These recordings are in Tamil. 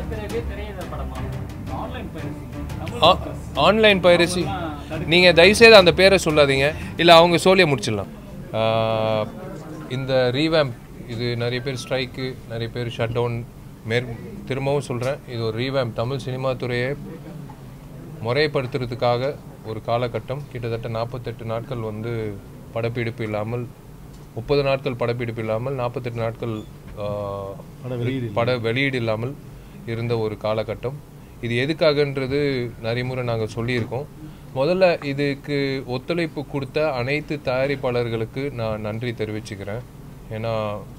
திரையிலே திரையிட படமா ஆன்லைன் பயிற்சி ஆன்லைன் பைரசி நீங்கள் தயவுசெய்து அந்த பேரை சொல்லாதீங்க இல்லை அவங்க சோழியை முடிச்சிடலாம் ஆஹ், இந்த ரீவேம் இது நிறைய பேர் ஸ்ட்ரைக்கு நிறைய பேர் ஷட் டவுன் மேற் திரும்பவும் சொல்கிறேன் இது ஒரு ரீவேம் தமிழ் சினிமா துறையை முறைப்படுத்துறதுக்காக ஒரு காலகட்டம் கிட்டத்தட்ட நாற்பத்தெட்டு நாட்கள் வந்து படப்பிடிப்பு இல்லாமல் முப்பது நாட்கள் படப்பிடிப்பு இல்லாமல் நாற்பத்தெட்டு நாட்கள் ஆஹ், பட வெளியீடு இல்லாமல் இருந்த ஒரு காலகட்டம் இது எதுக்காகன்றது நிறைய முறை நாங்கள் சொல்லியிருக்கோம் முதல்ல இதுக்கு ஒத்துழைப்பு கொடுத்த அனைத்து தயாரிப்பாளர்களுக்கு நான் நன்றி தெரிவிச்சுக்கிறேன் ஏன்னா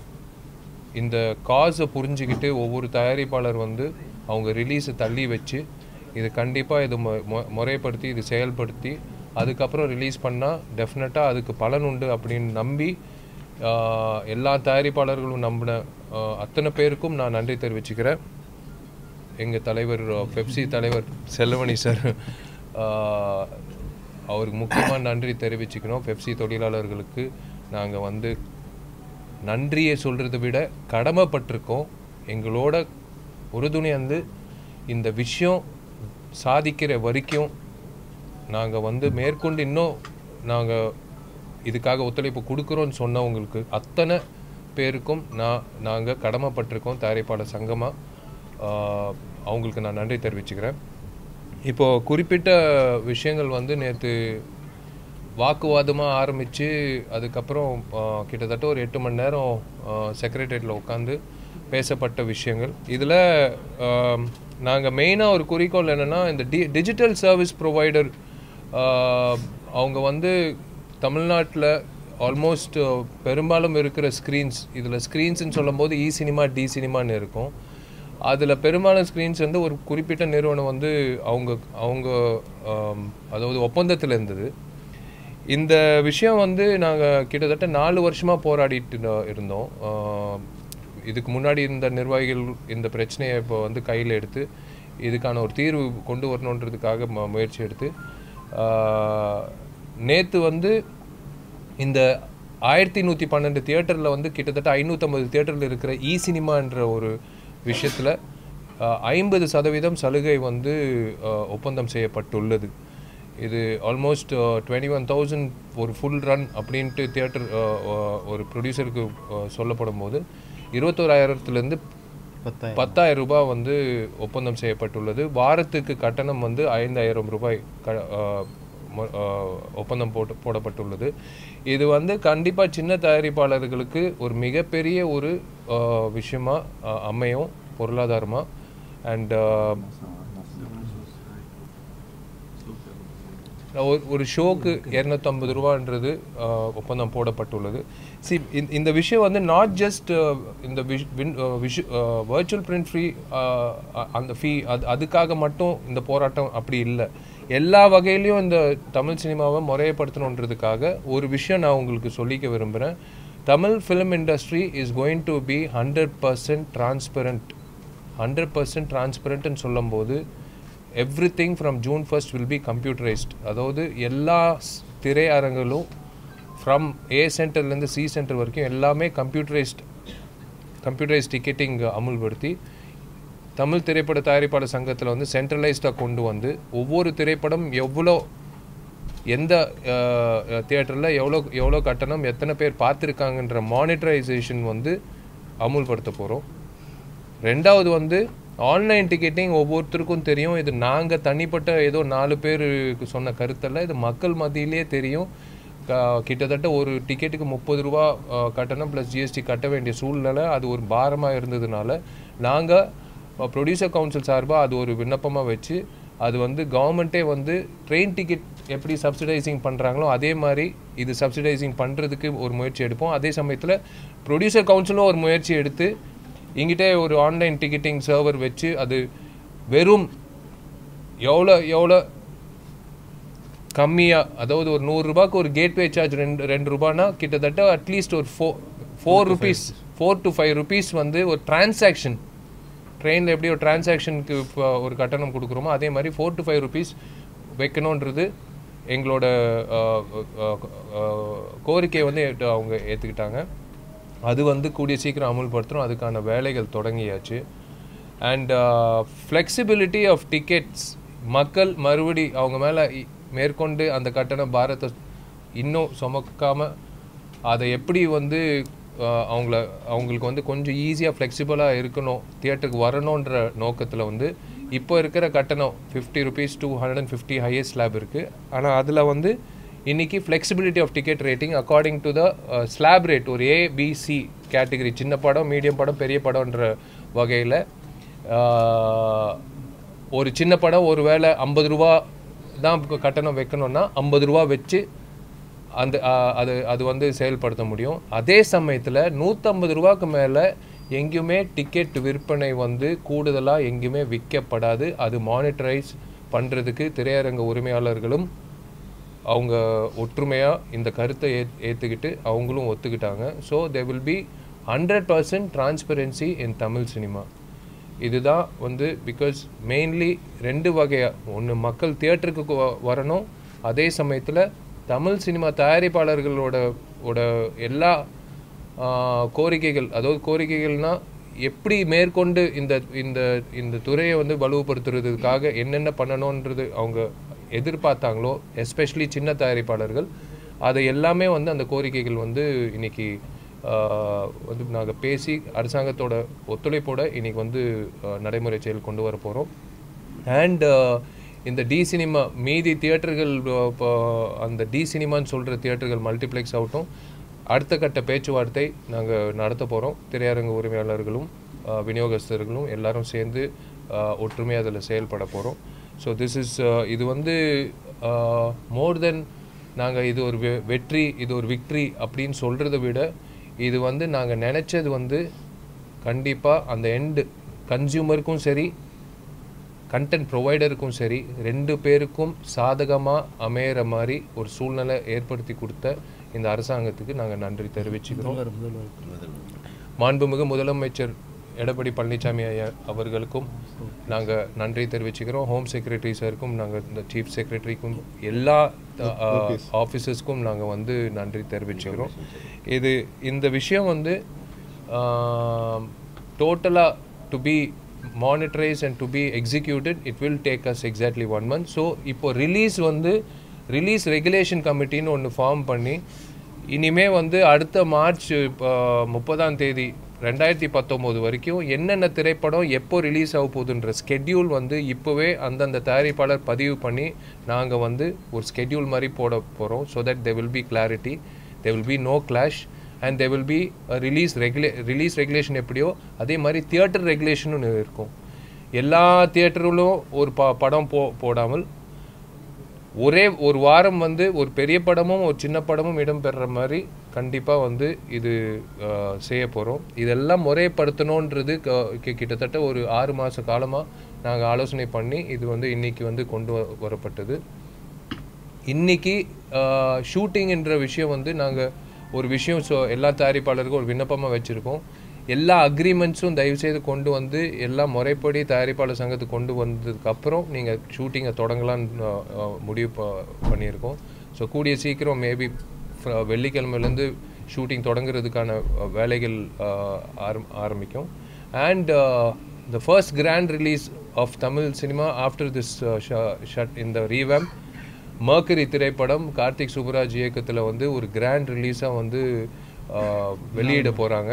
இந்த காசை புரிஞ்சுக்கிட்டு ஒவ்வொரு தயாரிப்பாளர் வந்து அவங்க ரிலீஸை தள்ளி வச்சு இது கண்டிப்பாக இது மு- மு- முறைப்படுத்தி இது செயல்படுத்தி அதுக்கப்புறம் ரிலீஸ் பண்ணால் டெஃபினட்டாக அதுக்கு பலன் உண்டு அப்படின்னு நம்பி ஆஹ், எல்லா தயாரிப்பாளர்களும் நம்பின ஆஹ், அத்தனை பேருக்கும் நான் நன்றி தெரிவிச்சுக்கிறேன் எங்கள் தலைவர் பெப்சி தலைவர் செல்வமணி சார் ஆஹ், அவருக்கு முக்கியமாக நன்றி தெரிவிச்சுக்கணும் பெப்சி தொழிலாளர்களுக்கு நாங்கள் வந்து நன்றியை சொல்கிறத விட கடமைப்பட்டிருக்கோம் எங்களோட உறுதுணை வந்து இந்த விஷயம் சாதிக்கிற வரைக்கும் நாங்கள் வந்து மேற்கொண்டு இன்னும் நாங்கள் இதுக்காக ஒத்துழைப்பு கொடுக்குறோன்னு சொன்னவங்களுக்கு அத்தனை பேருக்கும் நான் நாங்கள் கடமைப்பட்டிருக்கோம் தயாரிப்பாளர் சங்கமாக அவங்களுக்கு நான் நன்றி தெரிவிச்சுக்கிறேன் இப்போது குறிப்பிட்ட விஷயங்கள் வந்து நேற்று வாக்குவாதமாக ஆரம்பித்து அதுக்கப்புறம் ஆ, கிட்டத்தட்ட ஒரு எட்டு மணி நேரம் செக்ரட்டரியேட்டில் உட்காந்து பேசப்பட்ட விஷயங்கள் இதில் நாங்கள் மெயினாக ஒரு குறிக்கோள் என்னென்னா இந்த டி டிஜிட்டல் சர்வீஸ் ப்ரொவைடர் அவங்க வந்து தமிழ்நாட்டில் ஆல்மோஸ்ட் பெரும்பாலும் இருக்கிற ஸ்க்ரீன்ஸ் இதில் ஸ்க்ரீன்ஸ்னு சொல்லும்போது இ சினிமா டி சினிமான்னு இருக்கும் அதில் பெரும்பாலும் ஸ்க்ரீன்ஸ் வந்து ஒரு குறிப்பிட்ட நிறுவனம் வந்து அவங்க அவங்க ஆம், அதாவது ஒப்பந்தத்தில் இருந்தது இந்த விஷயம் வந்து நாங்கள் கிட்டத்தட்ட நாலு வருஷமாக போராடிட்டு இருந்தோம்- இருந்தோம் ஆஹ், இதுக்கு முன்னாடி இருந்த நிர்வாகிகள் இந்த பிரச்சனையை இப்போ வந்து கையில் எடுத்து இதுக்கான ஒரு தீர்வு கொண்டு வரணுன்றதுக்காக மு- முயற்சி எடுத்து நேற்று வந்து இந்த ஆயிரத்தி நூற்றி பன்னெண்டு தியேட்டரில் வந்து கிட்டத்தட்ட ஐநூற்றம்பது தியேட்டரில் இருக்கிற இ சினிமான்ற ஒரு விஷயத்தில் ஐம்பது சதவீதம் சலுகை வந்து ஆஹ், ஒப்பந்தம் செய்யப்பட்டுள்ளது இது ஆல்மோஸ்ட் டுவெண்ட்டி ஒன் தௌசண்ட் ஒரு ஃபுல் ரன் அப்படின்ட்டு தியேட்டர் ஒரு ப்ரொடியூசருக்கு சொல்லப்படும் போது இருபத்தோராயிரத்துலேருந்து பத்தாயிரம் ரூபாய் வந்து ஒப்பந்தம் செய்யப்பட்டுள்ளது வாரத்துக்கு கட்டணம் வந்து ஐந்தாயிரம் ரூபாய் க ஆஹ் மொ- ஆஹ் ஒப்பந்தம் போட்டு போடப்பட்டுள்ளது இது வந்து கண்டிப்பாக சின்ன தயாரிப்பாளர்களுக்கு ஒரு மிகப்பெரிய ஒரு ஆஹ் விஷயமா ஆஹ் அமையும் பொருளாதாரமாக அண்ட் ஒரு ஒரு ஷோக்கு இரநூத்தம்பது ரூபான்றது ஆஹ், ஒப்பந்தம் போடப்பட்டுள்ளது சி இந்த விஷயம் வந்து நாட் ஜஸ்ட் இந்த விஷ் வர்ச்சுவல் பிரிண்ட் ஃப்ரீ அந்த ஃபீ அது அதுக்காக மட்டும் இந்த போராட்டம் அப்படி இல்லை எல்லா வகையிலையும் இந்த தமிழ் சினிமாவை முறையப்படுத்தணுன்றதுக்காக ஒரு விஷயம் நான் உங்களுக்கு சொல்லிக்க விரும்புகிறேன் Tamil film industry is going to be hundred percent transparent hundred percent டிரான்ஸ்பரண்ட்னு சொல்லும்போது everything from June first will be computerised அதாவது எல்லா ஸ்- திரையரங்களும் ஃப்ரம் ஏ சென்டர்லேருந்து சி சென்டர் வரைக்கும் எல்லாமே கம்ப்யூட்டரைஸ்ட் கம்ப்யூட்டரைஸ்ட் டிக்கெட்டிங் அமுல்படுத்தி தமிழ் திரைப்பட தயாரிப்பாளர் சங்கத்தில் வந்து சென்ட்ரலைஸ்டாக கொண்டு வந்து ஒவ்வொரு திரைப்படம் எவ்வளோ எந்த தியேட்டரில் எவ்வளோ எவ்வளோ கட்டணம் எத்தனை பேர் பார்த்துருக்காங்கன்ற மானிட்டரைசேஷன் வந்து அமுல்படுத்த போகிறோம் ரெண்டாவது வந்து ஆன்லைன் டிக்கெட்டிங் ஒவ்வொருத்தருக்கும் தெரியும் இது நாங்கள் தனிப்பட்ட ஏதோ நாலு பேருக்கு சொன்ன கருத்தல்ல இது மக்கள் மத்தியிலே தெரியும் க- கிட்டத்தட்ட ஒரு டிக்கெட்டுக்கு முப்பது ரூபா அஹ், கட்டணம் ப்ளஸ் ஜிஎஸ்டி கட்ட வேண்டிய சூழ்நிலை அது ஒரு பாரமாக இருந்ததுனால நாங்கள் ப்ரொடியூசர் கவுன்சில் சார்பாக அது ஒரு விண்ணப்பமாக வச்சு அது வந்து கவர்மெண்ட்டே வந்து ட்ரெயின் டிக்கெட் எப்படி சப்சிடைசிங் பண்ணுறாங்களோ அதே மாதிரி இது சப்சிடைசிங் பண்ணுறதுக்கு ஒரு முயற்சி எடுப்போம் அதே சமயத்தில் ப்ரொடியூசர் கவுன்சிலும் ஒரு முயற்சி எடுத்து இங்கிட்டே ஒரு ஆன்லைன் டிக்கெட்டிங் சர்வர் வச்சு அது வெறும் எவ்வளோ எவ்வளோ கம்மியாக அதாவது ஒரு நூறு ரூபாய்க்கு ஒரு கேட்வே சார்ஜ் ரெண்டு ரெண்டு ரூபானா கிட்டத்தட்ட அட்லீஸ்ட் ஒரு four four rupees four to five rupees வந்து ஒரு டிரான்சாக்ஷன் ட்ரெயினில் எப்படி ஒரு டிரான்சாக்ஷனுக்கு ஒரு கட்டணம் கொடுக்குறோமோ அதே மாதிரி ஃபோர் டு ஃபைவ் ருபீஸ் வைக்கணுன்றது எங்களோட அஹ், அஹ், அஹ், கோரிக்கையை வந்து ஏற்று- அவங்க ஏற்றுக்கிட்டாங்க அது வந்து கூடிய சீக்கிரம் அமுல்படுத்துகிறோம் அதுக்கான வேலைகள் தொடங்கியாச்சு அண்ட் ஃப்ளெக்சிபிலிட்டி ஆஃப் டிக்கெட்ஸ் மக்கள் மறுபடி அவங்க மேலே மேற்கொண்டு அந்த கட்டண பாரத்தை இன்னும் சுமக்காமல் அதை எப்படி வந்து ஆஹ், அவங்கள அவங்களுக்கு வந்து கொஞ்சம் ஈஸியாக ஃப்ளெக்சிபிளாக இருக்கணும் தியேட்டருக்கு வரணுன்ற நோக்கத்தில் வந்து இப்போ இருக்கிற கட்டணம் fifty rupees two hundred and fifty highest slab இருக்குது ஆனால் அதில் வந்து இன்னைக்கு flexibility of ticket rating according to the slab rate ஒரு ஏபிசி கேட்டகரி சின்ன படம் மீடியம் படம் பெரிய படம்ன்ற வகையில் ஒரு சின்ன படம் ஒரு வேளை ஐம்பது ரூபா தான் கட்டணம் வைக்கணும்னா ஐம்பது ரூபா வச்சு அந்த ஆ, அது அது வந்து செயல்படுத்த முடியும் அதே சமயத்தில் நூற்றம்பது ரூபாய்க்கு மேலே எங்கேயுமே டிக்கெட் விற்பனை வந்து கூடுதலாக எங்கேயுமே விற்கப்படாது அது மானிட்டரைஸ் பண்ணுறதுக்கு திரையரங்க உரிமையாளர்களும் அவங்க ஒற்றுமையாக இந்த கருத்தை ஏ ஏற்றுக்கிட்டு அவங்களும் ஒத்துக்கிட்டாங்க so they will be hundred percent transparency in Tamil cinema இதுதான் வந்து பிகாஸ் மெயின்லி ரெண்டு வகையாக ஒன்று மக்கள் தியேட்டருக்கு கு- வரணும் அதே சமயத்தில் தமிழ் சினிமா தயாரிப்பாளர்களோட ஓட எல்லா ஆ, கோரிக்கைகள் அதாவது கோரிக்கைகள்னா எப்படி மேற்கொண்டு இந்த இந்த இந்த துறையை வந்து வலுப்படுத்துறதுக்காக என்னென்ன பண்ணணுன்றது அவங்க எதிர்பார்த்தாங்களோ எஸ்பெஷலி சின்ன தயாரிப்பாளர்கள் அதை எல்லாமே வந்து அந்த கோரிக்கைகள் வந்து இன்னைக்கு ஆஹ், வந்து நாங்கள் பேசி அரசாங்கத்தோட ஒத்துழைப்போட இன்னைக்கு வந்து ஆஹ், நடைமுறை செயல் கொண்டு வர போகிறோம் அண்ட் இந்த டி சினிமா மீதி தியேட்டர்கள் இப்போ அந்த டி சினிமான்னு சொல்கிற தியேட்டர்கள் மல்டிப்ளெக்ஸ் ஆகட்டும் அடுத்த கட்ட பேச்சுவார்த்தை நாங்கள் நடத்த போகிறோம் திரையரங்கு உரிமையாளர்களும் ஆஹ், விநியோகஸ்தர்களும் எல்லாரும் சேர்ந்து ஒற்றுமையாக அதில் செயல்பட போகிறோம் ஸோ திஸ் இஸ் இது வந்து மோர் தென் நாங்கள் இது ஒரு வெ- வெற்றி இது ஒரு விக்ட்ரி அப்படின்னு சொல்கிறத விட இது வந்து நாங்கள் நினச்சது வந்து கண்டிப்பாக அந்த எண்டு கன்சியூமருக்கும் சரி கண்டென்ட் ப்ரொவைடருக்கும் சரி ரெண்டு பேருக்கும் சாதகமாக அமையிற மாதிரி ஒரு சூழ்நிலை ஏற்படுத்தி கொடுத்த இந்த அரசாங்கத்துக்கு நாங்கள் நன்றி தெரிவிச்சுக்கிறோம் மாண்புமிகு முதலமைச்சர் எடப்பாடி பழனிசாமி ஐயா அவர்களுக்கும் நாங்கள் நன்றி தெரிவிச்சுக்கிறோம் ஹோம் செக்ரட்டரி சாருக்கும் நாங்கள் இந்த சீஃப் செக்ரட்டரிக்கும் எல்லா ஆஃபீஸர்ஸ்க்கும் நாங்கள் வந்து நன்றி தெரிவிச்சுக்கிறோம் இது இந்த விஷயம் வந்து டோட்டலாக to be monetise and to be executed it will take us exactly one month so இப்போ ரிலீஸ் வந்து ரிலீஸ் ரெகுலேஷன் கமிட்டின்னு ஒன்று ஃபார்ம் பண்ணி இனிமே வந்து அடுத்த மார்ச் இப்போ முப்பதாம் தேதி ரெண்டாயிரத்தி பத்தொம்போது வரைக்கும் என்னென்ன திரைப்படம் எப்போ ரிலீஸ் ஆக போகுதுன்ற ஸ்கெட்யூல் வந்து இப்போவே அந்தந்த தயாரிப்பாளர் பதிவு பண்ணி நாங்கள் வந்து ஒரு ஸ்கெட்யூல் மாதிரி போட போகிறோம் so that they will be clarity they will be no clash and they will be release ரெகுலே ரிலீஸ் ரெகுலேஷன் எப்படியோ அதே மாதிரி தியேட்டர் ரெகுலேஷனும் இருக்கும் எல்லா தியேட்டரிலும் ஒரு ப படம் போ போடாமல் ஒரே ஒரு வாரம் வந்து ஒரு பெரிய படமும் ஒரு சின்ன படமும் இடம்பெறுற மாதிரி கண்டிப்பாக வந்து இது அஹ், செய்ய போகிறோம் இதெல்லாம் முறைப்படுத்தணுன்றது க- கி- கிட்டத்தட்ட ஒரு ஆறு மாத காலமாக நாங்கள் ஆலோசனை பண்ணி இது வந்து இன்னைக்கு வந்து கொண்டு வ- வரப்பட்டது இன்னைக்கு ஷூட்டிங்ன்ற விஷயம் வந்து நாங்கள் ஒரு விஷயம் ஸோ எல்லா தயாரிப்பாளருக்கும் ஒரு விண்ணப்பமாக வச்சுருக்கோம் எல்லா அக்ரிமெண்ட்ஸும் தயவுசெய்து கொண்டு வந்து எல்லாம் முறைப்படி தயாரிப்பாளர் சங்கத்துக்கு கொண்டு வந்ததுக்கப்புறம் நீங்கள் ஷூட்டிங்கை தொடங்கலான்னு அஹ், அஹ், முடிவு ப- பண்ணியிருக்கோம் ஸோ கூடிய சீக்கிரம் மேபி வெள்ளிக்கிழமையிலேருந்து ஷூட்டிங் தொடங்குறதுக்கான அஹ், வேலைகள் அஹ், ஆரம் ஆரம்பிக்கும் and the first grand release of Tamil cinema after this shut இந்த ரீவேம் மர்க்கரி திரைப்படம் கார்த்திக் சுப்புராஜ் இயக்கத்தில் வந்து ஒரு கிராண்ட் ரிலீஸாக வந்து ஆஹ், வெளியிட போகிறாங்க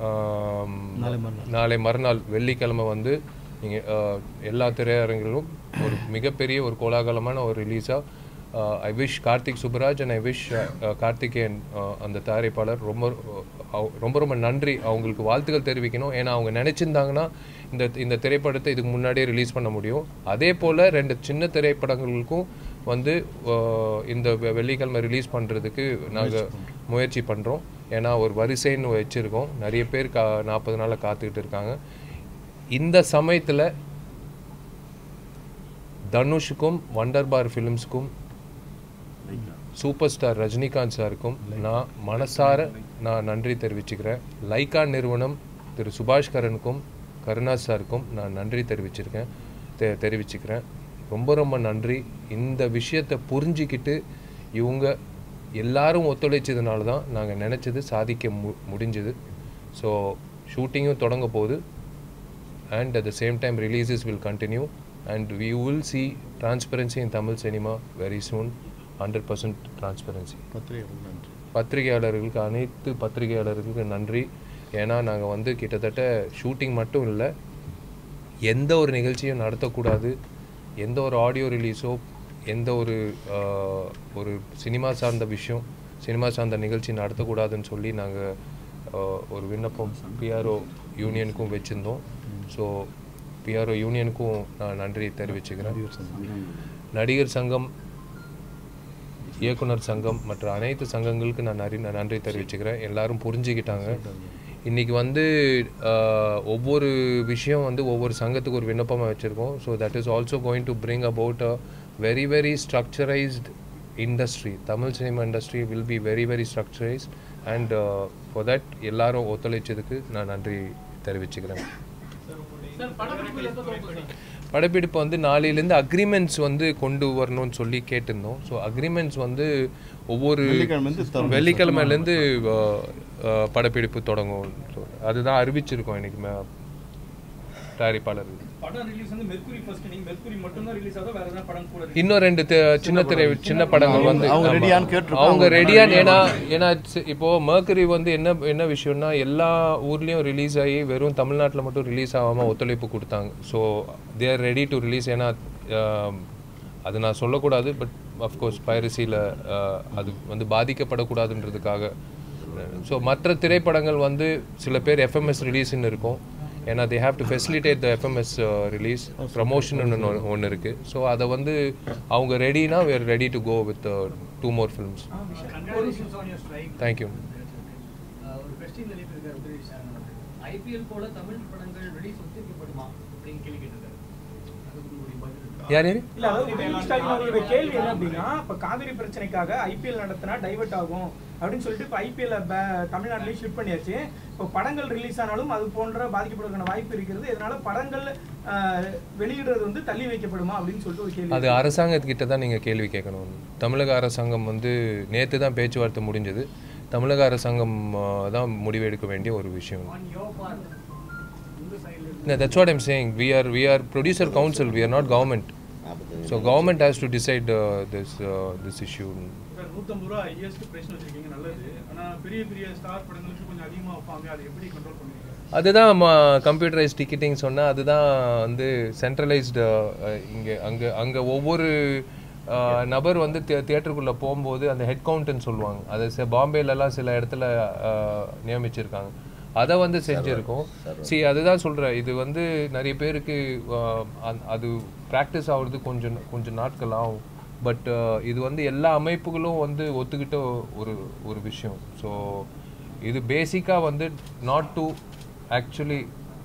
நாளை மறுநாள் வெள்ளிக்கிழமை வந்து நீங்கள் எல்லா திரையரங்கிலும் ஒரு மிகப்பெரிய ஒரு கோலாகலமான ஒரு ரிலீஸாக I wish Karthik Subbaraj and I wish Karthikeyan uh, அந்த தயாரிப்பாளர் ரொம்ப uh, ரொம்ப ரொம்ப நன்றி அவங்களுக்கு வாழ்த்துக்கள் தெரிவிக்கணும் ஏன்னா அவங்க நினச்சிருந்தாங்கன்னா இந்த இந்த திரைப்படத்தை இதுக்கு முன்னாடியே ரிலீஸ் பண்ண முடியும் அதே போல் ரெண்டு சின்ன திரைப்படங்களுக்கும் வந்து uh, இந்த வெ- வெள்ளிக்கிழமை ரிலீஸ் பண்ணுறதுக்கு நாங்கள் முயற்சி பண்ணுறோம் ஏன்னா ஒரு வரிசைன்னு வச்சுருக்கோம் நிறைய பேர் கா நாற்பது நாளில் காத்துக்கிட்டு இருக்காங்க இந்த சமயத்தில் தனுஷுக்கும் வண்டர் பார் ஃபிலிம்ஸ்க்கும் சூப்பர் ஸ்டார் ரஜினிகாந்த் சாருக்கும் நான் மனசார நான் நன்றி தெரிவிச்சுக்கிறேன் லைகா நிறுவனம் திரு சுபாஷ் கரனுக்கும் கருணாஸ் சாருக்கும் நான் நன்றி தெரிவிச்சிருக்கேன் தெ தெரிவிச்சுக்கிறேன் ரொம்ப ரொம்ப நன்றி இந்த விஷயத்தை புரிஞ்சிக்கிட்டு இவங்க எல்லாரும் ஒத்துழைச்சதுனால தான் நாங்கள் நினச்சது சாதிக்க மு முடிஞ்சது ஸோ ஷூட்டிங்கும் தொடங்க போகுது and at the same time releases will continue and we will see transparency in Tamil cinema very soon 100% transparency பத்திரிகை நன்றி பத்திரிகையாளர்களுக்கு அனைத்து பத்திரிகையாளர்களுக்கு நன்றி ஏன்னா நாங்கள் வந்து கிட்டத்தட்ட ஷூட்டிங் மட்டும் இல்லை எந்த ஒரு நிகழ்ச்சியும் நடத்தக்கூடாது எந்த ஒரு ஆடியோ ரிலீஸோ எந்த ஒரு ஆஹ், ஒரு சினிமா சார்ந்த விஷயம் சினிமா சார்ந்த நிகழ்ச்சி நடத்தக்கூடாதுன்னு சொல்லி நாங்கள் ஒரு விண்ணப்பம் பிஆர்ஓ யூனியனுக்கும் வச்சுருந்தோம் ஸோ பிஆர்ஓ யூனியனுக்கும் நான் நன்றி தெரிவிச்சுக்கிறேன் நடிகர் சங்கம் இயக்குனர் சங்கம் மற்ற அனைத்து சங்கங்களுக்கு நான் நன்றி நான் நன்றி தெரிவிச்சுக்கிறேன் எல்லாரும் புரிஞ்சுக்கிட்டாங்க இன்னைக்கு வந்து ஆஹ், ஒவ்வொரு விஷயம் வந்து ஒவ்வொரு சங்கத்துக்கு ஒரு விண்ணப்பமாக வச்சுருக்கோம் so that is also going to bring about a very very structurised industry Tamil cinema industry will be very very structurised and for that எல்லாரும் ஒத்துழைச்சதுக்கு நான் நன்றி தெரிவிச்சுக்கிறேன் சார் படப்பிடிப்பு எப்போ துவங்குது படப்பிடிப்பு வந்து நாளையிலேருந்து அக்ரிமெண்ட்ஸ் வந்து கொண்டு வரணும்னு சொல்லி கேட்டிருந்தோம் ஸோ அக்ரிமெண்ட்ஸ் வந்து ஒவ்வொரு வெள்ளிக்கிழமைலேருந்து தரணும் வெள்ளிக்கிழமையிலேருந்து படப்பிடிப்பு தொடங்கும் So, அதுதான் அறிவிச்சிருக்கோம் இன்னைக்கு மே- தயாரிப்பாளர் படம் ரிலீஸ் வந்து மெர்க்குரி ஃபர்ஸ்ட் நீங்க மெர்க்குரி மட்டும் தான் ரிலீஸ் ஆகுதா வேற ஏதாவது படம் கூட இன்னும் ரெண்டு தி- சின்ன திரை சின்ன படங்கள் வந்து அவங்க ஆமா. ரெடியான்னு கேட்டிருக்கோம். அவங்க அவங்க ரெடியான்னு ஏன்னா ஏன்னா சி- இப்போ மர்க்கரி வந்து என்ன என்ன விஷயம்னா எல்லா ஊர்லேயும் ரிலீஸ் ஆகி வெறும் தமிழ்நாட்டில் மட்டும் ரிலீஸ் ஆகாமல் ஒத்துழைப்பு கொடுத்தாங்க so they are ready to release ஏன்னா ஆம், அது நான் சொல்லக்கூடாது பட் அஃப்கோர்ஸ் பைரசியில் அது வந்து பாதிக்கப்படக்கூடாதுன்றதுக்காக ஸோ மற்ற திரைப்படங்கள் வந்து சில பேர் எஃப்எம்எஸ் ரிலீஸ்னு இருக்கும் ஏன்னா they have to facilitate the FMS release promotion ஒன்று ஒன்று இருக்குது ஸோ அதை வந்து அவங்க ரெடினா we are ready to go with two more films thank you ஒரு கொஸ்டின் எழுப்பியிருக்காரு உதவி ஐபிஎல் போல தமிழ் படங்கள் ரிலீஸ் ஒத்திவைக்கப்படுமா அப்படின்னு கேள்வி கேட்டிருக்காரு அதுக்கு உங்களுடைய பதில் இருக்கா? யார் யார் இல்ல அதாவது உதயநிதி ஸ்டாலின் அவர்களுடைய கேள்வி என்ன அப்படின்னா இப்ப காவிரி பிரச்சனைக்காக ஐபிஎல் நடத்தினா டைவர்ட் ஆகும் அப்படின்னு சொல்லிட்டு இப்ப ஐபிஎல் தமிழ்நாட்டிலேயே ஷிஃப்ட் பண்ணியாச்சு இப்போ படங்கள் ரிலீஸ் ஆனாலும் அது போன்ற பாதிக்கப்படுவதற்கான வாய்ப்பு இருக்கிறது இதனால படங்கள் அஹ், வெளியிடுறது வந்து தள்ளி வைக்கப்படுமா அப்படின்னு சொல்லிட்டு ஒரு கேள்வி அது அரசாங்கத்துக்கிட்ட தான் நீங்கள் கேள்வி கேட்கணும் தமிழக அரசாங்கம் வந்து நேற்று தான் பேச்சுவார்த்தை முடிஞ்சது தமிழக அரசாங்கம் ஆ, தான் முடிவெடுக்க வேண்டிய ஒரு விஷயம் No, that's what I'm saying. We are we are producer council. We are not government. So government has to decide uh, this uh, this issue. Sir நூற்றம்பது ரூபா ஐஎஸ்க்கு பிரைஸ் வச்சிருக்கீங்க நல்லது ஆனா பெரிய பெரிய ஸ்டார் படங்களுக்கு கொஞ்சம் அதிகமா வைப்பாங்க அதை எப்படி கண்ட்ரோல் பண்ணுவீங்க அதுதான் கம்ப்யூட்டரைஸ் டிக்கெட்டிங் சொன்னால் அதுதான் வந்து சென்ட்ரலைஸ்டு இங்கே அங்கே அங்கே ஒவ்வொரு அஹ், நபர் வந்து தியேட்டருக்குள்ளே போகும்போது அந்த ஹெட் கவுண்ட்னு சொல்லுவாங்க அது ச- பாம்பேலலாம் சில இடத்துல அஹ், நியமிச்சிருக்காங்க அதை வந்து செஞ்சுருக்கோம் சி அதுதான் சொல்கிறேன் இது வந்து நிறைய பேருக்கு அஹ், அந்த- அது ப்ராக்டிஸ் ஆகுறது கொஞ்சம் கொஞ்சம் நாட்கள் ஆகும் பட் இது வந்து எல்லா அமைப்புகளும் வந்து ஒத்துக்கிட்ட ஒரு ஒரு விஷயம் ஸோ இது பேசிக்காக வந்து நாட் டு ஆக்சுவலி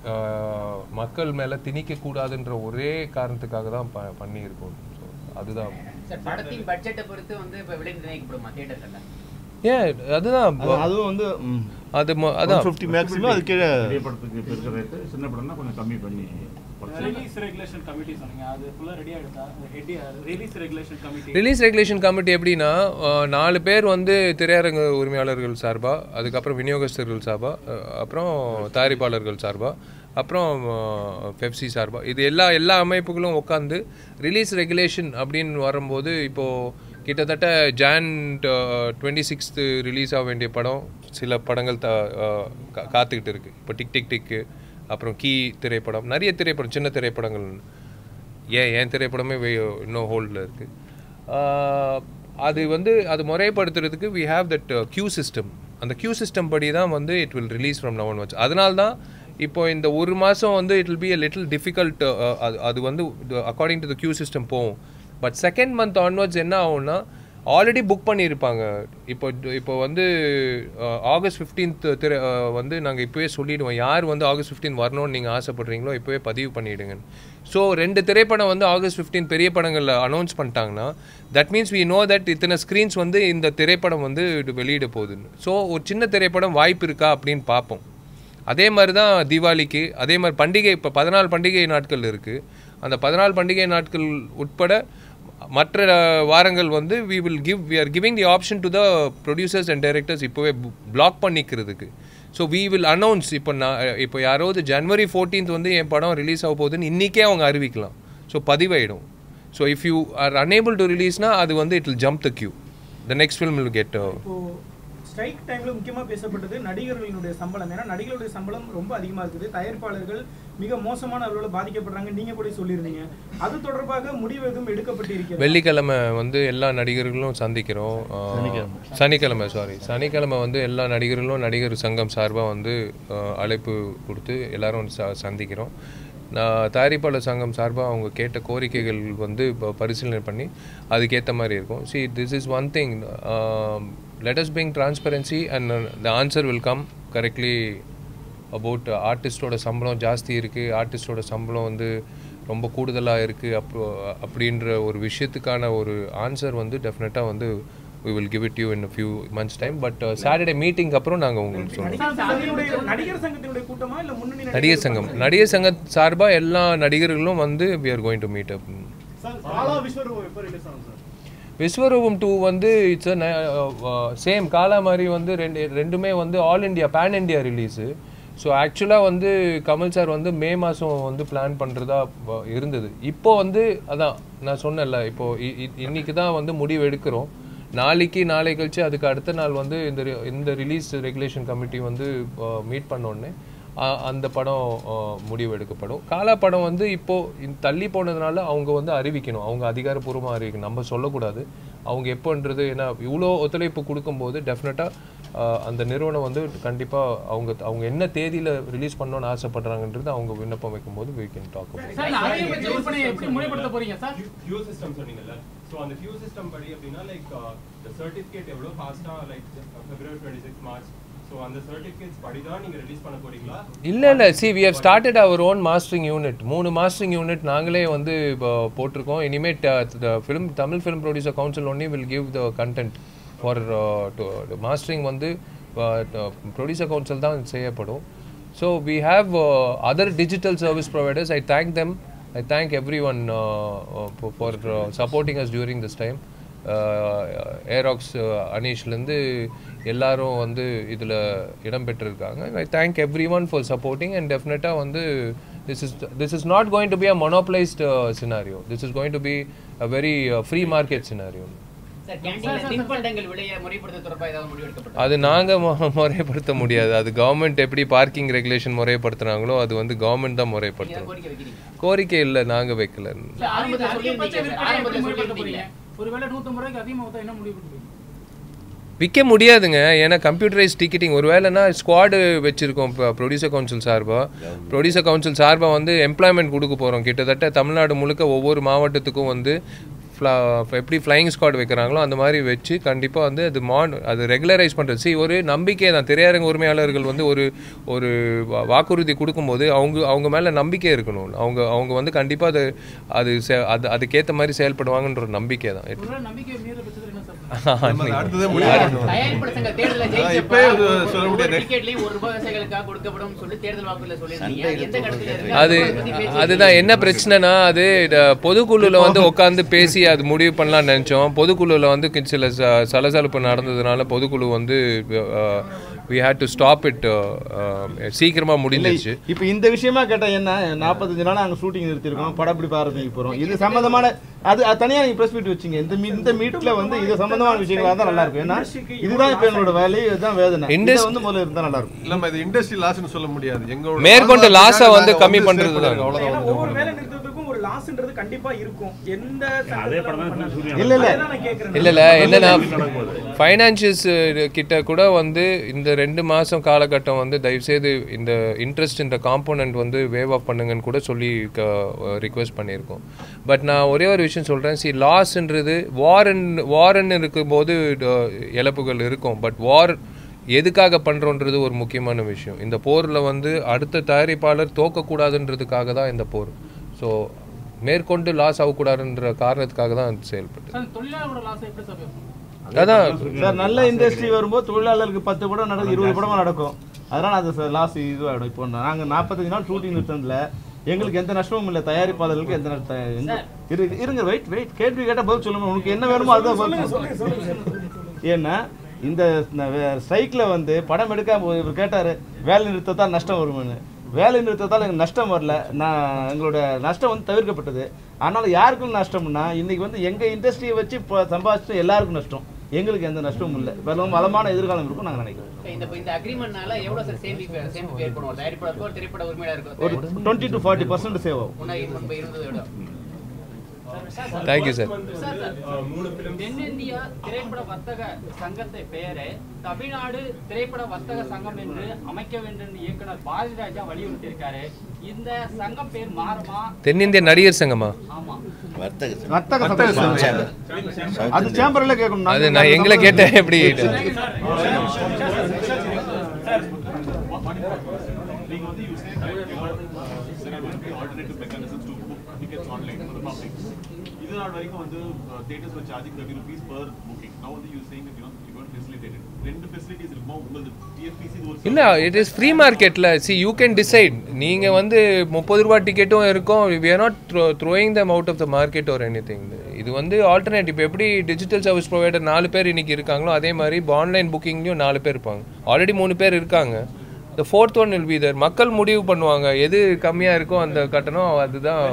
மக்கள் மேலே திணிக்கக்கூடாதுன்ற ஒரே காரணத்துக்காக தான் ப பண்ணியிருக்கோம் ஸோ அதுதான் சார் படத்தின் பட்ஜெட்டை பொறுத்து வந்து இப்போ விலை நிர்ணயிக்கப்படுமா தியேட்டர்ல ஏன் அதுதான் அது- அதுவும் வந்து அது மொ- அதான் ஃபிஃப்டி மேக்ஸிமம் அது கீழே பெரிய படத்துக்கு இப்போ இருக்கிற ரேட்டு சின்ன படம்னா கொஞ்சம் கம்மி பண்ணி ரிலீஸ் ரெகுலேஷன் கமிட்டி சொன்னீங்க அது ஃபுல்லா ரெடி ஆயிடுதா release regulation committee release regulation committee எப்படின்னா அஹ், நாலு பேர் வந்து திரையரங்க உரிமையாளர்கள் சார்பாக அதுக்கப்புறம் விநியோகஸ்தர்கள் சார்பாக அப்புறம் தயாரிப்பாளர்கள் சார்பாக அப்புறம் பெப்சி சார்பாக இது எல்லா எல்லா அமைப்புகளும் உட்காந்து ரிலீஸ் ரெகுலேஷன் அப்படின்னு வரும்போது இப்போது கிட்டத்தட்ட ஜான் டுவெண்ட்டி சிக்ஸ்த்து ரிலீஸ் ஆக வேண்டிய படம் சில படங்கள் த அஹ், கா- காத்துக்கிட்டு இருக்குது இப்போ டிக் டிக் டிக்கு அப்புறம் கீ திரைப்படம் நிறைய திரைப்படம் சின்ன திரைப்படங்கள் ஏன் என் திரைப்படமே வே- இன்னும் ஹோல்டில் இருக்குது அது வந்து அது முறைப்படுத்துறதுக்கு we have that queue system அந்த கியூ சிஸ்டம் படி தான் வந்து இட் வில் ரிலீஸ் ஃப்ரம் நவன் வச்சு அதனால தான் இப்போ இந்த ஒரு மாதம் வந்து it will be a little difficult அது அது வந்து according to the queue system போகும் பட் செகண்ட் மந்த் ஆன்வர்ட்ஸ் என்ன ஆகும்னா ஆல்ரெடி புக் பண்ணியிருப்பாங்க இப்போ இப்போ வந்து அஹ், ஆகஸ்ட் ஃபிஃப்டீன்த் திரை அஹ், வந்து நாங்கள் இப்போவே சொல்லிடுவோம் யார் வந்து ஆகஸ்ட் 15 வரணும்னு நீங்கள் ஆசைப்படுறீங்களோ இப்போவே பதிவு பண்ணிவிடுங்க ஸோ ரெண்டு திரைப்படம் வந்து ஆகஸ்ட் 15 பெரிய படங்களில் அனௌன்ஸ் பண்ணிட்டாங்கன்னா that means we know that இத்தனை ஸ்க்ரீன்ஸ் வந்து இந்த திரைப்படம் வந்து இது வெளியிட போகுதுன்னு ஸோ ஒரு சின்ன திரைப்படம் வாய்ப்பு இருக்கா அப்படின்னு பார்ப்போம் அதே மாதிரி தான் தீபாவளிக்கு அதே மாதிரி பண்டிகை இப்போ பதினாலு பண்டிகை நாட்கள் இருக்குது அந்த பதினாலு பண்டிகை நாட்கள் உட்பட மற்ற வாரங்கள் வந்து we will give we are giving the option to the producers and directors இப்போவே பிளாக் பண்ணிக்கிறதுக்கு ஸோ வி வில் அனௌன்ஸ் இப்போ நான் இப்போ யாராவது ஜனவரி 14th வந்து என் படம் ரிலீஸ் ஆக போகுதுன்னு இன்றைக்கே அவங்க அறிவிக்கலாம் ஸோ பதிவாயிடும் so if you are unable to ரிலீஸ்னா அது வந்து it will jump the queue the next film will get இப்போ ஸ்ட்ரைக் டைம்ல முக்கியமா பேசப்பட்டது நடிகர்களுடைய சம்பளம் ஏன்னா நடிகர்களுடைய சம்பளம் ரொம்ப அதிகமா இருக்குது தயாரிப்பாளர்கள் மிக மோசமான அளவில் பாதிக்கப்படுறாங்க நீங்க கூட சொல்லியிருந்தீங்க அது தொடர்பாக முடிவு எதுவும் எடுக்கப்பட்டு இருக்கிறது வெள்ளிக்கிழமை வந்து எல்லா நடிகர்களும் சந்திக்கிறோம் ஆஹ், சனிக்கிழமை சாரி சனிக்கிழமை வந்து எல்லா நடிகர்களும் நடிகர் சங்கம் சார்பாக வந்து ஆஹ், அழைப்பு கொடுத்து எல்லாரும் ச சந்திக்கிறோம் நான் தயாரிப்பாளர் சங்கம் சார்பாக அவங்க கேட்ட கோரிக்கைகள் வந்து இப்போ பரிசீலனை பண்ணி அதுக்கேற்ற மாதிரி இருக்கும் see this is one thing let us bring transparency and the answer will come correctly about ஆர்டிஸ்டோட சம்பளம் ஜாஸ்தி இருக்குது ஆர்டிஸ்டோட சம்பளம் வந்து ரொம்ப கூடுதலாக இருக்குது அப்போ அப்படின்ற ஒரு விஷயத்துக்கான ஒரு ஆன்சர் வந்து டெஃபினட்டாக வந்து we will give it you in a few months time but Saturday மீட்டிங்க்கு அப்புறம் நாங்கள் உங்களுக்கு சொல்கிறோம் நடிகர் சங்கத்தினுடைய நடிகர் சங்கத்தினுடைய கூட்டமா இல்ல முன்னணி நடிகர் சங்கம் நடிகர் சங்க சார்பாக எல்லா நடிகர்களும் வந்து we are going to meet up sir Kaala Vishwaroopam எப்போ ரிலீஸ் ஆகும் சார் விஸ்வரூபம் டூ வந்து இட்ஸ் சேம் காலா மாதிரி வந்து ரெண்டு ரெண்டுமே வந்து all India pan India release so ஆக்சுவலாக வந்து கமல் சார் வந்து மே மாதம் வந்து பிளான் பண்ணுறதா இருந்தது இப்போ வந்து அதான் நான் சொன்னேன்ல இப்போ இ- இ- இன்னைக்கு தான் வந்து முடிவு எடுக்கிறோம் நாளைக்கு நாளை கழிச்சு அதுக்கு அடுத்த நாள் வந்து இந்த re- இந்த ரிலீஸ் ரெகுலேஷன் கமிட்டி வந்து மீட் பண்ணோடனே அந்த படம் அஹ், முடிவு எடுக்கப்படும் காலா படம் வந்து இப்போ இந்த தள்ளி போனதுனால அவங்க வந்து அறிவிக்கணும் அவங்க அதிகாரப்பூர்வமாக அறிவிக்கணும் நம்ம சொல்லக்கூடாது அவங்க எப்போன்றது ஏன்னா இவ்வளோ ஒத்துழைப்பு கொடுக்கும்போது டெஃபினட்டாக அந்த நிறுவனம் வந்து கண்டிப்பாக அவங்க அவங்க என்ன தேதியில் ரிலீஸ் பண்ணணும்னு ஆசைப்படுறாங்கன்றது அவங்க விண்ணப்பம் வைக்கும்போது we can talk about it. Sir இந்த அதிகபட்ச விற்பனையை எப்படி முறைப்படுத்த போறீங்க சார் கியூ சிஸ்டம் சொன்னீங்கல்ல ஸோ அந்த கியூ சிஸ்டம் படி அப்படின்னா லைக் சர்டிஃபிகேட் எவ்வளோ ஃபாஸ்ட்டாக like February twenty six March so அந்த சர்டிஃபிகேட்ஸ் படி தான் நீங்கள் ரிலீஸ் பண்ண போறீங்களா இல்ல இல்ல see we have started our own mastering unit மூணு மாஸ்டரிங் யூனிட் நாங்களே வந்து இப்போ போட்டிருக்கோம் இனிமேல் film Tamil film producer council only will give the content for mastering வந்து ப்ரொடியூசர் கவுன்சில் தான் செய்யப்படும் so we have other digital service providers I thank them I thank everyone for supporting us during this time ஏராக்ஸ் அனீஷ்லேருந்து எல்லாரும் வந்து இதில் இடம்பெற்றிருக்காங்க I thank everyone for supporting and டெஃபினட்டாக வந்து this is this is not going to be a monopolised scenario this is going to be a very free market scenario sir கேண்டீன்ல தின்பண்டங்கள் விலையை முறைப்படுத்த தொடர்பாக ஏதாவது முடிவு எடுக்கப்பட்டது அது நாங்கள் முறைப்படுத்த முடியாது அது கவர்மெண்ட் எப்படி பார்க்கிங் ரெகுலேஷன் முறைப்படுத்துனாங்களோ அது வந்து கவர்மெண்ட் தான் நீங்க முறைப்படுத்தணும் கோரிக்கை வைக்கிறீங்க கோரிக்கை இல்லை நாங்கள் வைக்கல இல்ல, ஆரம்பத்துல அதிகபட்ச சொல்லியிருந்தீங்க சார். விற்பனையை ஆரம்பத்துல எப்படி முறைப்படுத்த சொல்லியிருந்தீங்க. போறீங்க ஒருவேளை நூத்தம்பது ரூபாய்க்கு அதிகமாக கொடுத்தா என்ன முடிவு பண்ணுவீங்க விற்க முடியாதுங்க ஏன்னா கம்ப்யூட்டரைஸ் டிக்கெட்டிங் ஒரு வேலைனா ஸ்குவாடு வச்சுருக்கோம் இப்போ ப்ரொடியூசர் கவுன்சில் சார்பாக ப்ரொடியூசர் கவுன்சில் சார்பாக வந்து எம்ப்ளாய்மெண்ட் கொடுக்க போகிறோம் கிட்டத்தட்ட தமிழ்நாடு முழுக்க ஒவ்வொரு மாவட்டத்துக்கும் வந்து fla- எப்படி ஃப்ளைங் ஸ்குவாட் வைக்கிறாங்களோ அந்த மாதிரி வச்சு கண்டிப்பாக வந்து அது மான் அது ரெகுலரைஸ் பண்ணுறது சி ஒரு நம்பிக்கை தான் திரையரங்க உரிமையாளர்கள் வந்து ஒரு ஒரு வா- வாக்குறுதி கொடுக்கும்போது அவங்க அவங்க மேலே நம்பிக்கை இருக்கணும் அவங்க அவங்க வந்து கண்டிப்பாக அது அது செ- அது அதுக்கேற்ற மாதிரி செயல்படுவாங்கன்ற ஒரு நம்பிக்கை தான் ஒருவேளை நம்பிக்கை மீற பட்சத்தில் என்ன சார் நம்ம அதை அடுத்ததே முடிவு பண்ணுவோம். தயாரிப்பு சங்க தேர்தல அதான் இப்பவே இது சொல்ல முடியாது. டிக்கெட்லயும் ஒரு ரூபாய் விவசாயிகளுக்காக கொடுக்கப்படும் சொல்லி தேர்தல் வாக்குறுதியில சொல்லியிருந்தீங்க எந்த கட்டத்துல இருக்கு அது அதை பத்தி பேச்சு அதுதான் என்ன பிரச்சனைனா அது இத- பொதுக்குழுல வந்து உட்காந்து பேசி அது முடிவு பண்ணலாம்னு நினைச்சோம் பொதுக்குழுல வந்து கி- சில ச- சலசலப்பு நடந்ததுனால பொதுக்குழு வந்து we had to stop it சீக்கிரமா முடிஞ்சிருச்சு இப்போ இந்த விஷயமா கேட்டா என்ன நாற்பத்தஞ்சு நாள் அங்க ஷூட்டிங் நிறுத்திருக்கோம் படப்பிடிப்பு ஆரம்பிக்க போறோம் இது சம்பந்தமான அது அது தனியா நீங்க பிரஸ் மீட் வச்சீங்க இந்த மீ- இந்த மீட்ல வந்து இது சம்பந்தமான விஷயங்களா தான் நல்லா இருக்கும் ஏன்னா இதுதான் இப்ப என்னோட வேலை இதுதான் வேதனை இது Indus- வந்து முதல்ல இருந்தா நல்லா இருக்கும் இல்லம்மா இது இண்டஸ்ட்ரி லாஸ்னு சொல்ல முடியாது எங்களோட மேற்கொண்டு loss அ வந்து நாங்க கம்மி பண்றது சேர்த்து தான். அவ்வளவுதான் ஏன்னா வந்து ஒவ்வொரு வேலை நிறுத்தத்துக்கும் ஒரு லாஸ்ன்றது கண்டிப்பா இருக்கும் எந்த அதே படம் தான் சங்கத்துல சூர்யா இல்ல, இல்ல. அதுதான் நான் கேக்குறேன் இல்ல இல்ல என்னன்னா ஃபைனான்சியல்ஸ் கிட்ட கூட வந்து இந்த ரெண்டு மாசம் காலகட்டம் வந்து தயவுசெய்து இந்த இன்ட்ரெஸ்ட் இந்த காம்போனன்ட் வந்து வேவ் ஆஃப் பண்ணுங்கன்னு கூட சொல்லி ரிக்வெஸ்ட் பண்ணியிருக்கோம் பட் நான் ஒரே ஒரு விஷயம் சொல்றேன் சி லாஸ்ன்றது வாரன் வாரன் இருக்கும்போது அஹ், இழப்புகள் இருக்கும் பட் வார் எதுக்காக பண்றோன்றது ஒரு முக்கியமான விஷயம் இந்த போர்ல வந்து அடுத்த தயாரிப்பாளர் தோக்கக்கூடாதுன்றதுக்காக தான் இந்த போர் ஸோ மேற்கொண்டு லாஸ் ஆகக்கூடாதுன்ற காரணத்துக்காக தான் அது செயல்பட்டு சார் தொழிலாளரோட லாஸ் எப்படி சார் இருக்கும் அதான் சார் நல்ல இண்டஸ்ட்ரி வரும்போது தொழிலாளருக்கு பத்து படம் நடக்கும் இருபது படமா நடக்கும் அதனால அது லாஸ் இதுவாயிடும் இப்போ நாங்க நாற்பத்தஞ்சு நாள் ஷூட்டிங் நிறுத்ததுல எங்களுக்கு எந்த நஷ்டமும் இல்லை தயாரிப்பாளர்களுக்கு எந்த நஷ்ட- எந்த- இரு- இருங்க வெயிட் வெயிட் கேள்வி கேட்டா பதில் சொல்லுங்க உனக்கு என்ன வேணுமோ அதுதான் பதில் சொல்லு. ஏன்னா இந்த ஸ்ட்ரைக்கில் வந்து படம் எடுக்காம இவர் கேட்டார் வேலை நிறுத்தத்தால் நஷ்டம் வருமான்னு வேலை நிறுத்தத்தால் எங்களுக்கு நஷ்டம் வரல நான் எங்களோட நஷ்டம் வந்து தவிர்க்கப்பட்டது அதனால் யாருக்கும் நஷ்டம்னா இன்னைக்கு வந்து எங்கள் இண்டஸ்ட்ரியை வச்சு இப்போ சம்பாதிச்சு எல்லாருக்கும் நஷ்டம் எங்களுக்கு எந்த நஷ்டமும் இல்லை வெறும் வளமான எதிர்காலம் இருக்கும் நாங்கள் நினைக்கிறோம் இந்த இந்த அக்ரிமெண்ட்னால எவ்வளவு சார் சேமிப்பு சேமிப்பு ஏற்படும் ஒரு தயாரிப்பாளருக்கோ ஒரு திரைப்பட உரிமையாளருக்கோ ஒரு twenty to forty percent save ஆகும் முன்னாடி முன்பு இருந்ததை விட தேங்க்யூ சார் சார், சார், மூணு films. தென்னிந்திய திரைப்பட வர்த்தக சங்கத்தை பெயரை தமிழ்நாடு திரைப்பட வர்த்தக சங்கம் என்று அமைக்க வேண்டும் என்று இயக்குனர் பாரதி ராஜா வலியுறுத்தியிருக்காரு இந்த சங்கம் பேர் மாறுமா தென்னிந்திய நடிகர் சங்கமா ஆமா வர்த்தக வர்த்தக சங்கம். சங்கம். அது சேம்பர்ல கேட்கணும் அது நான் எங்களை கேட்டேன் எப்படி நீங்க வந்து you say that you are there are going to be alternative mechanisms to book tickets online for the public. இது நாள் வரைக்கும் வந்து theaters were charging 30 rupees per booking. Now வந்து you saying that you know you're going to facilitate it. ரெண்டு ஃபெசிலிட்டிஸ் இருக்குமா உங்களுக்கு TFPC இது ஒரு இல்லை இட் இஸ் ஃப்ரீ மார்க்கெட்டில் சி யூ கேன் டிசைட் நீங்கள் வந்து முப்பது ரூபா டிக்கெட்டும் இருக்கும் we are not throwing them out of the market ஒரு எனி இது வந்து ஆல்டர்னேட் இப்போ எப்படி டிஜிட்டல் சர்வீஸ் ப்ரொவைடர் நாலு பேர் இன்னைக்கு இருக்காங்களோ அதே மாதிரி இப்போ ஆன்லைன் புக்கிங்லையும் நாலு பேர் இருப்பாங்க ஆல்ரெடி மூணு பேர் இருக்காங்க the fourth one will be there மக்கள் முடிவு பண்ணுவாங்க எது கம்மியாக இருக்கோ அந்த கட்டணம் அதுதான்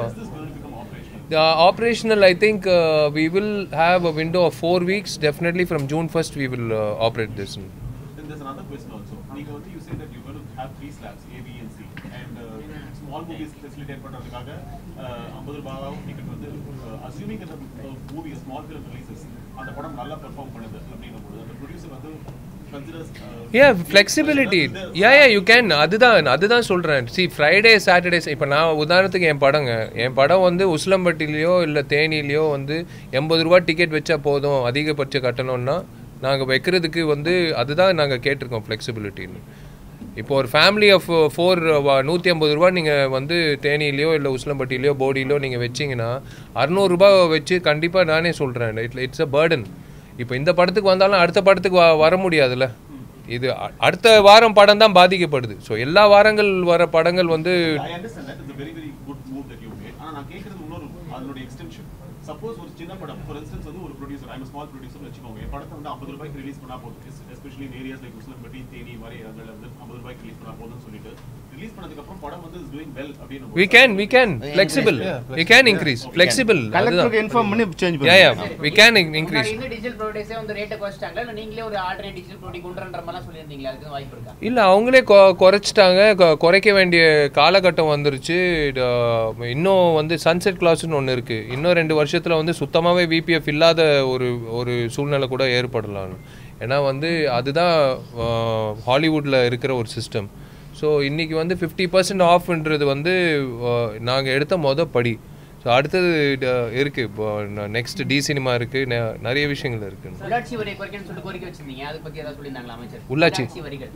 The operational, I think uh, we will have a window of four weeks. Definitely from June 1st, we will uh, operate this. Then there's another question also. நீங்க வந்து you say that you're going to have three slabs, A, B and C. And uh, small movies facilitate பண்றதுக்காக uh, 50 ரூபாயும் டிக்கெட் வந்து uh, assuming that the movie, a small film releases, அந்த படம் நல்லா பெர்ஃபார்ம் பண்ணுது அப்படின்னும் போது அந்த ப்ரொடியூசர் வந்து considers uh, Yeah, flexibility. Yeah, yeah, you can. அதுதான் அதுதான் சொல்கிறேன் சி ஃப்ரைடே சாட்டர்டேஸ் இப்போ நான் உதாரணத்துக்கு என் படங்க என் படம் வந்து உசிலம்பட்டிலேயோ இல்லை தேனிலேயோ வந்து எண்பது ரூபா டிக்கெட் வச்சா போதும் அதிகபட்ச கட்டணம்னா நாங்கள் வைக்கிறதுக்கு வந்து அதுதான் நாங்கள் கேட்டிருக்கோம் ஃப்ளெக்சிபிலிட்டின்னு இப்போ ஒரு ஃபேமிலி ஆஃப் ஃபோர் நூற்றி ஐம்பது ரூபா நீங்கள் வந்து தேனியிலையோ இல்லை உசிலம்பட்டியிலையோ போடியிலையோ நீங்கள் வச்சிங்கன்னா அறநூறுபா வச்சு கண்டிப்பாக நானே சொல்கிறேன் இட் இட்ஸ் அ பேர்டன் இப்போ இந்த படத்துக்கு வந்தாலும் அடுத்த படத்துக்கு வ- வர முடியாதுல்ல இது அ- அடுத்த வாரம் படம் தான் பாதிக்கப்படுது ஸோ எல்லா வாரங்கள் வர படங்கள் வந்து I understand that it's a very very good move that you made. ஆனா நான் கேக்குறது இன்னொரு அதனுடைய எக்ஸ்டென்ஷன் சப்போஸ் ஒரு சின்ன படம் ஃபார் இன்ஸ்டன்ஸ் வந்து ஒரு ப்ரொடியூசர் ஐம் ஸ்மால் ப்ரொடியூசர் வச்சுக்கோங்க என் படத்தை வந்து 50 ரூபாய்க்கு ரிலீஸ் பண்ணா போதும் especially in areas like Usilampatti Theni மாதிரி இடங்கள்ல வந்து 50 ரூபாய்க்கு ரிலீஸ் பண்ணா போதும்னு சொல்லிட்டு ரிலீஸ் பண்ணதுக்கு அப்புறம் படம் வந்து இஸ் டூயிங் வெல் அப்படின்னு we can we can flexible we can increase flexible கலெக்டருக்கு இன்ஃபார்ம் பண்ணி change yeah yeah we can in- increase முன்னாடி இந்த டிஜிட்டல் ப்ராடக்ட்ஸே வந்து ரேட்டை குறைச்சிட்டாங்களா இல்லை நீங்களே ஒரு ஆல்டர்னேட் டிஜிட்டல் ப்ராடக்ட் கொண்டு வரன்ற மாதிரிலாம் சொல்லியிருந்தீங்களா அதுக்கு வாய்ப்பு இருக்கா இல்லை அவங்களே கொ குறைச்சிட்டாங்க கொ- குறைக்க வேண்டிய காலகட்டம் வந்துருச்சு இது, இன்னும் வந்து சன்செட் கிளாஸ்னு ஒன்று இருக்குது இன்னும் ரெண்டு வருஷத்தில் வந்து சுத்தமாகவே விபிஎஃப் இல்லாத ஒரு ஒரு சூழ்நிலை கூட ஏற்படலாம் ஏன்னா வந்து அதுதான் ஹாலிவுட்டில் இருக்கிற ஒரு சிஸ்டம் ஸோ இன்றைக்கி வந்து ஃபிஃப்டி பர்சன்ட் ஆஃப்ன்றது வந்து நாங்கள் எடுத்த மொத படி ஸோ அடுத்தது இது- இருக்கு இப்போ நெக்ஸ்ட் டி சினிமா இருக்கு நெ- நிறைய விஷயங்கள் இருக்கு உள்ளாட்சி வரி குறைக்கணும்னு சொல்லிட்டு கோரிக்கை வச்சிருந்தீங்க அதை பத்தி ஏதாவது சொல்லியிருந்தாங்களா அமைச்சர் உள்ளாட்சி. வரிகள்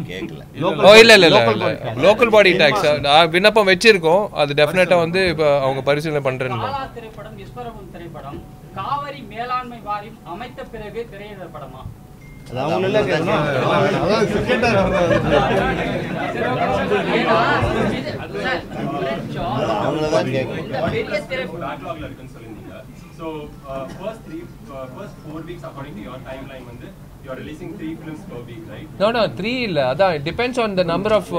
ஓ இல்ல இல்ல இல்ல லோக்கல் பாடி டாக்ஸ் விண்ணப்பம் வச்சிருக்கோம் அது டெஃபினட்டா வந்து இப்போ அவங்க பரிசீலனை பண்றேன்னு காலா திரைப்படம் விஸ்வரூபம் திரைப்படம் காவிரி மேலாண்மை வாரியம் அமைத்த பிறகு திரையிட படமா அது அவங்க எல்லாம் கேட்கணும் அதான் கேட்டார் பேக்லாக்ல இருக்குன்னு சொல்லியிருந்தீங்க so first three first four weeks according to your timeline வந்து you are releasing three films per week right no no three இல்ல அதான் depends on the number of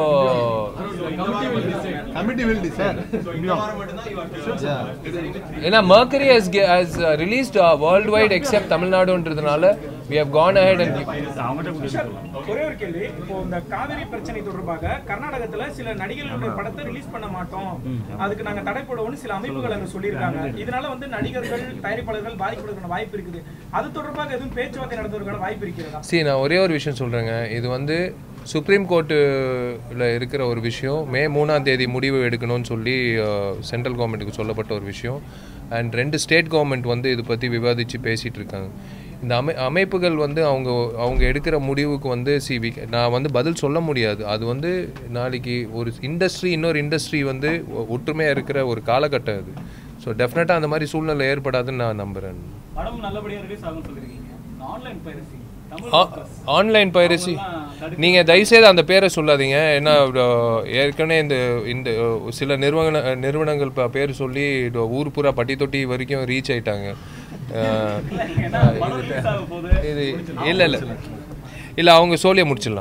committee will decide so இந்த வாரம் மட்டும்தான் யூ ஆர் ஏன்னா Mercury has has released worldwide except தமிழ்நாடுன்றதுனால we have gone ahead and ஒரே ஒரு கேள்வி இப்போ இந்த காவிரி பிரச்சனை தொடர்பாக கர்நாடகத்துல சில நடிகர்களுடைய படத்தை ரிலீஸ் பண்ண மாட்டோம் அதுக்கு நாங்க தடை போடுவோம்னு சில அமைப்புகள் அங்க சொல்லியிருக்காங்க இதனால வந்து நடிகர்கள் தயாரிப்பாளர்கள் பாதிக்கப்படுகிற வாய்ப்பு இருக்குது அது தொடர்பாக எதுவும் பேச்சுவார்த்தை நடத்துவதற்கான வாய்ப்பு இருக்கிறதா சரி நான் ஒரே ஒரு விஷயம் சொல்கிறேங்க இது வந்து சுப்ரீம் கோர்ட்டில் இருக்கிற ஒரு விஷயம் மே மூணாம் தேதி முடிவு எடுக்கணும்னு சொல்லி சென்ட்ரல் கவர்மெண்ட்டுக்கு சொல்லப்பட்ட ஒரு விஷயம் அண்ட் ரெண்டு ஸ்டேட் கவர்மெண்ட் வந்து இது பற்றி விவாதித்து பேசிகிட்டு இருக்காங்க இந்த அமை அமைப்புகள் வந்து அவங்க அவங்க எடுக்கிற முடிவுக்கு வந்து சி வி நான் வந்து பதில் சொல்ல முடியாது அது வந்து நாளைக்கு ஒரு இண்டஸ்ட்ரி இன்னொரு இண்டஸ்ட்ரி வந்து ஒ- ஒற்றுமையா இருக்கிற ஒரு காலகட்டம் இது ஸோ டெஃபினட்டாக அந்த மாதிரி சூழ்நிலை ஏற்படாதுன்னு நான் நம்புகிறேன் படம் நல்லபடியா ரிலீஸ் ஆகும்னு சொல்லிருக்கீங்க ஆன்லைன் பைரசி ஆன்லைன் பைரசி நீங்கள் தயவுசெய்து அந்த பேரை சொல்லாதீங்க ஏன்னா அஹ், ஏற்கனவே இந்த இந்த அஹ், சில நிறுவன நிறுவனங்கள் ப- பேர் சொல்லி இது ஊர் பூரா பட்டி தொட்டி வரைக்கும் ரீச் ஆயிட்டாங்க அஹ், ஏன்னா படம் இது release ஆக போகுது. இது இல்லை இல்லை இல்லை அவங்க சோழியை முடிச்சிடலாம்